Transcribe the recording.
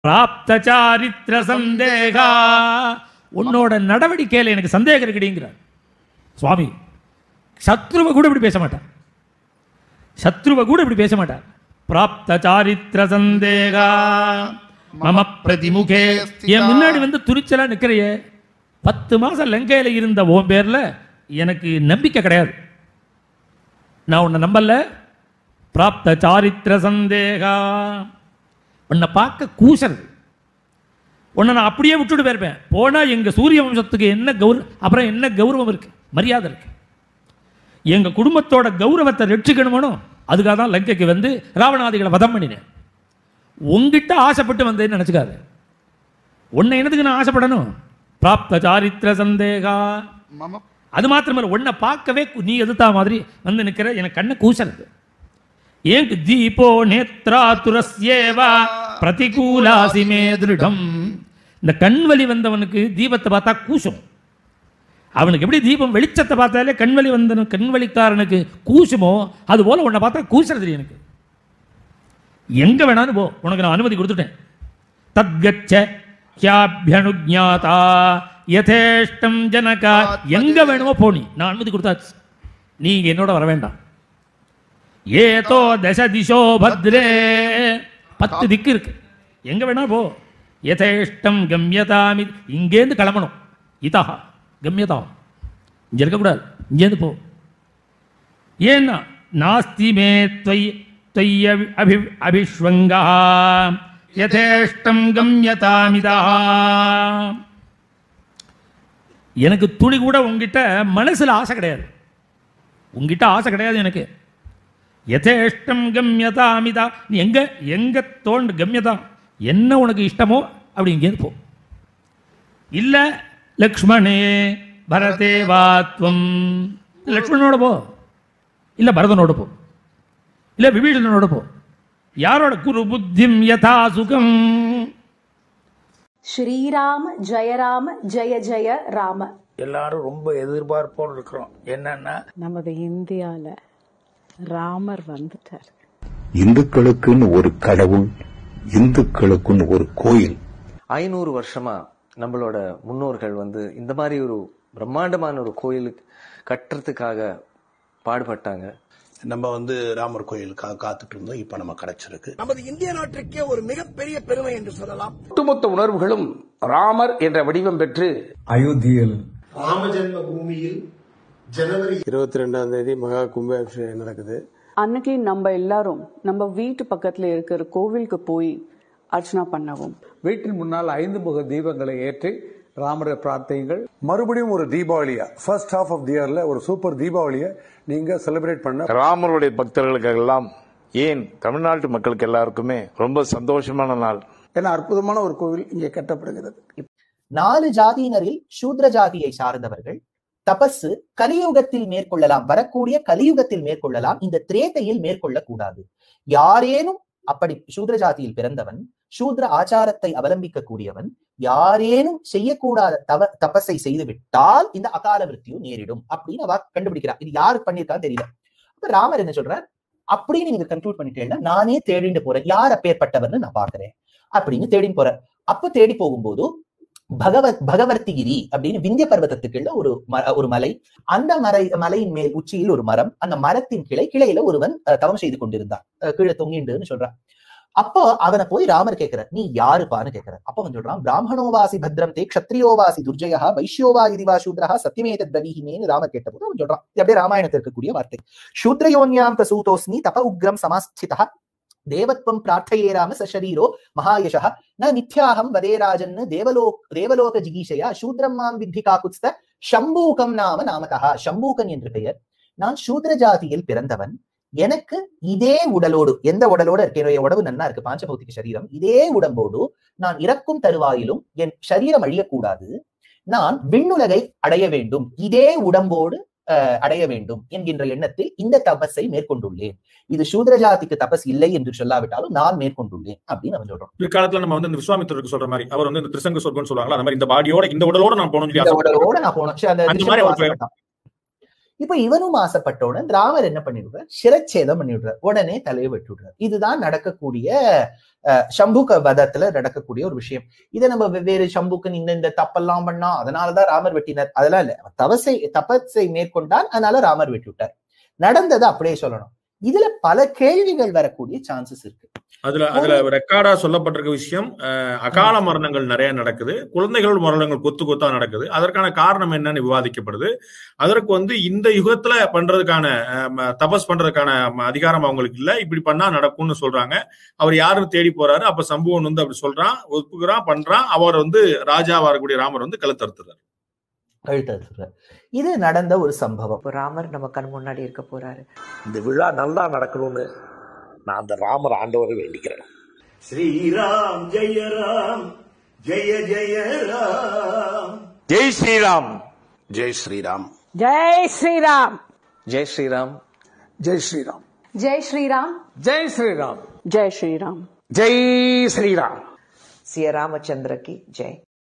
பிராப்த சாரித்திர சந்தேகா உன்னோட நடவடிக்கையில் எனக்கு சந்தேகம் இருக்குடிங்கிறார் சுவாமி சத்ருவை கூட இப்படி பேச மாட்டார் சத்ருவை கூட இப்படி பேச மாட்டார் பிராப்த சாரித்திர சந்தேகா மம பிரதிமுகே என் முன்னாடி வந்து துணிச்சலா நிக்கிறையே பத்து மாசம் லங்கையில இருந்த உன் பேர்ல எனக்கு நம்பிக்கை கிடையாது நான் உன்னை நம்பல பிராப்த சாரித்திர சந்தேகா உன்னை பார்க்க கூசறது உன்னை நான் அப்படியே விட்டுட்டு போயிருப்பேன் போனால் எங்கள் சூரிய வம்சத்துக்கு என்ன கௌரவ அப்புறம் என்ன கௌரவம் இருக்கு மரியாதை இருக்கு எங்கள் குடும்பத்தோட கௌரவத்தை ரட்சிக்கணுமோ அதுக்காக தான் லங்கைக்கு வந்து ராவணாதிகளை வதம் பண்ணினேன் உங்ககிட்ட ஆசைப்பட்டு வந்தேன்னு நினச்சிக்காது உன்னை என்னதுக்கு நான் ஆசைப்படணும் பிராப்த சாரித்திர சந்தேகா மம அது மாத்திரமல்ல உன்னை பார்க்கவே கு- நீ எதிர்த்தா மாதிரி வந்து நிற்கிற எனக்கு கண்ணை கூசறது ஏங்கு தீபோ நேத்ராதுரஸ்யேவா பிரதிகூலாசி மே திருடம் இந்த கண்வலி வந்தவனுக்கு தீபத்தை பார்த்தா கூசும் அவனுக்கு எப்படி தீபம் வெளிச்சத்தை பார்த்தாலே கண்வலி வந்தவன் கண்வலிக்காரனுக்கு கூசுமோ அது போல உன்னை பார்த்தா கூசுறது எனக்கு எங்க வேணாலும் போ உனக்கு நான் அனுமதி கொடுத்துட்டேன் தத்கச்ச ஹியாபியனுஜாதா யதேஷ்டம் ஜனகா எங்க வேணுமோ போ நீ நான் அனுமதி கொடுத்தாச்சு நீங்க என்னோட வர வேண்டாம் ஏதோ தச திசோ பத்ரே பத்து திக்கு இருக்கு எங்க வேணா போ யதேஷ்டம் கம்யதாமி இங்கேருந்து கிளம்பணும் இதா கம்யதா இங்க இருக்கக்கூடாது இங்கேருந்து போ ஏன்னா நாஸ்தி மே त्वयि त्वयि அபி அபிஷ்வங்கா யதேஷ்டம் கம்யதாமிதா எனக்கு துளி கூட உங்ககிட்ட மனசுல ஆசை கிடையாது உங்ககிட்ட ஆசை கிடையாது எனக்கு யதேஷ்டம் கம்யதாமிதா நீ எங்க எங்க தோண்டு கம்யதா என்ன உனக்கு இஷ்டமோ அப்படி இங்கேருந்து போ இல்ல லக்ஷ்மணே பரதே வாத்வம் லக்ஷ்மணனோட போ இல்ல பரதனோட போ இல்ல விபீஷணனோட போ யாரோட குரு புத்திம் யதா சுகம் ஸ்ரீராம ஜெய ராம ஜெய ஜெய ராம எல்லாரும் ரொம்ப எதிர்பார்ப்போடு இருக்கிறோம் என்னன்னா நமது இந்தியால ராமர் வந்துட்டார் இந்துக்களுக்குன்னு ஒரு கடவுள் இந்துக்களுக்குன்னு ஒரு கோயில் ஐநூறு வருஷமா நம்மளோட முன்னோர்கள் வந்து இந்த மாதிரி ஒரு பிரம்மாண்டமான ஒரு கோயிலுக்கு கட்டுறதுக்காக பாடுபட்டாங்க நம்ம வந்து ராமர் கோயிலுக்காக காத்துட்டு இருந்தோம் இப்ப நம்ம கிடைச்சிருக்கு நமது இந்திய நாட்டிற்கே ஒரு மிகப்பெரிய பெருமை என்று சொல்லலாம் ஒட்டுமொத்த உணர்வுகளும் ராமர் என்ற வடிவம் பெற்று அயோத்தியில் ராமஜென்ம பூமியில் ஜனவரி இருபத்தி ரெண்டாம் தேதி மகா கும்பாபிஷேகம் நடக்குது அன்னைக்கு நம்ம எல்லாரும் நம்ம வீட்டு பக்கத்துல இருக்கிற கோவிலுக்கு போய் அர்ச்சனா பண்ணவும் வீட்டின் முன்னால் ஐந்து முக தீபங்களை ஏற்றி ராமரை பிரார்த்தியுங்கள் மறுபடியும் ஒரு தீபாவளியா ஃபர்ஸ்ட் ஹாஃப் ஆஃப் தி இயர்ல ஒரு சூப்பர் தீபாவளியை நீங்க செலிப்ரேட் பண்ண ராமருடைய பக்தர்களுக்கெல்லாம் ஏன் தமிழ்நாட்டு மக்களுக்கு எல்லாருக்குமே ரொம்ப சந்தோஷமான நாள் ஏன்னா அற்புதமான ஒரு கோவில் இங்கே கட்டப்படுகிறது நாலு ஜாதியினரில் சூத்ர ஜாதியை சார்ந்தவர்கள் தபசு கலியுகத்தில் மேற்கொள்ளலாம் வரக்கூடிய கலியுகத்தில் மேற்கொள்ளலாம் இந்த திரேத்தையில் மேற்கொள்ளக்கூடாது யாரேனும் அப்படி சூத்ர ஜாதியில் பிறந்தவன் சூத்ர ஆச்சாரத்தை அவலம்பிக்க கூடியவன் யாரேனும் செய்யக்கூடாத தவ தபஸை செய்து விட்டால் இந்த அகால மிருத்யு நேரிடும் அப்படின்னு அவ கண்டுபிடிக்கிறா இது யாரு பண்ணிருக்கான்னு தெரியல அப்ப ராமர் என்ன சொல்றார் அப்படின்னு நீங்க கன்க்ளூட் பண்ணிட்டேன்னா நானே தேடிட்டு போறேன் யார் அப்பேற்பட்டவர்னு நான் பாக்குறேன் அப்படின்னு தேடின்னு போறேன் அப்ப தேடி போகும்போது பகவத் பகவர்த்திகிரி அப்படின்னு விந்திய பர்வதத்துக்குள்ள ஒரு ம- ஒரு மலை அந்த மலை மலையின் மேல் உச்சியில் ஒரு மரம் அந்த மரத்தின் கிளை கிளையில ஒருவன் அஹ், தவம் செய்து கொண்டிருந்தான் அஹ், கீழே தொங்கிண்டுன்னு சொல்றான் அப்போ அவனை போய் ராமர் கேட்கிறார் நீ யாருப்பான்னு கேட்கிறார் அப்ப அவன் சொல்றான் பிராமணோவாசி பத்ரம் தே க்ஷத்ரியோவாசி துர்ஜயா வைஷ்யோவா இதுவா சூத்ரஹா சத்தியமேத பிரவீஹிமேன்னு ராமர் கேட்டபோது அவன் சொல்றான் இது அப்படியே ராமாயணத்தில் இருக்கக்கூடிய வார்த்தை சூத்ரயோன்யாம் பிரசூதோஸ்மி தப உக்ரம் சமாஸ்திதா தேவத்வம் பிரார்த்தையே ராம சரீரோ மகாயசः ந மித்யாஹம் வதே ராஜன் தேவலோ தேவலோக ஜிகீஷயா சூத்ரம் மாம் வித்தி காக்குத்ஸ்த ஷம்பூகம் நாம நாமதா ஷம்பூகன் என்று பெயர் நான் சூத்ர ஜாதியில் பிறந்தவன் எனக்கு இதே உடலோடு எந்த உடலோட இருக்கேனோ என் உடம்பு நன்னா இருக்கு பாஞ்சபௌத்திக சரீரம் இதே உடம்போடு நான் இறக்கும் தருவாயிலும் என் சரீரம் அழியக்கூடாது நான் விண்ணுலகை அடைய வேண்டும் இதே உடம்போடு அஹ், அடைய வேண்டும் என்கின்ற எண்ணத்தில் இந்த தபஸை மேற்கொண்டுள்ளேன் இது சூத்ர ஜாதிக்கு தபஸ் இல்லை என்று சொல்லாவிட்டாலும் நான் மேற்கொண்டுள்ளேன் அப்படின்னு அவன் சொல்றான் பிற்காலத்துல நம்ம வந்து இந்த விஸ்வாமித்திரருக்கு சொல்ற மாதிரி அவர் வந்து இந்த திருசங்க சொர்க்கம் சொல்லுவாங்களா அந்த மாதிரி இந்த பாடியோட இந்த உடலோட நான் போகணும்னு சொல்லி இந்த ஆசைப்பட்டாரு. உடலோட நான் போனேன் சரி, அந்த அந்த மாதிரி திருஷங்க அவர் ஆசைப்பட்டான். இப்ப இவனும் ஆசைப்பட்ட உடனே ராமர் என்ன பண்ணிவிடுறார் சிரச்சேதம் பண்ணிவிடுறார் உடனே தலையை வெட்டி விடுறார் இதுதான் நடக்கக்கூடிய அஹ், சம்புக வதத்துல நடக்கக்கூடிய ஒரு விஷயம் இதை நம்ம வெவ்வேறு சம்புக்கன் இந்த இந்த தப்பெல்லாம் பண்ணா அதனாலதான் ராமர் வெட்டினார் அதெல்லாம் இல்ல அவன் தவசை தபஸை மேற்கொண்டான் அதனால ராமர் வெட்டி விட்டார் நடந்ததை அப்படியே சொல்லணும் இதுல பல கேள்விகள் வரக்கூடிய சான்சஸ் இருக்கு அதுல அதுல ரெக்கார்டா சொல்லப்பட்டிருக்க விஷயம் அஹ், அகால மரணங்கள் நிறைய நடக்குது குழந்தைகளோட மரணங்கள் கொத்து கொத்தா நடக்குது அதற்கான காரணம் என்னன்னு விவாதிக்கப்படுது அதற்கு வந்து இந்த யுகத்துல பண்றதுக்கான அஹ், ம- தபஸ் பண்றதுக்கான ம- அதிகாரம் அவங்களுக்கு இல்ல இப்படி பண்ணா நடக்கும்னு சொல்றாங்க அவர் யாருன்னு தேடி போறாரு அப்ப சம்பவம் வந்து அப்படி சொல்றான் ஒப்புக்கிறான் பண்றான் அவர் வந்து ராஜா வரக்கூடிய ராமர் வந்து கழுத்தறுத்துறாரு கழுத்தறுத்துறார் இது நடந்த ஒரு சம்பவம் ராமர் நம்ம கண் முன்னாடி இருக்க போறாரு இந்த விழா நல்லா நடக்கணும்னு நான் அந்த ராமர் ஆண்டவரை வேண்டிக்கிறேன் ஸ்ரீராம் ஜெய ராம் ஜெய ஜெய ராம் ஜெய் ஸ்ரீராம் ஜெய் ஸ்ரீராம் ஜெய் ஸ்ரீராம் ஜெய் ஸ்ரீராம் ஜெய் ஸ்ரீராம் ஜெய் ஸ்ரீராம் ஜெய் ஸ்ரீராம் ஜெய் ஸ்ரீராம் ஜெய் ஸ்ரீராம் சிய ராமச்சந்திர கி ஜெய்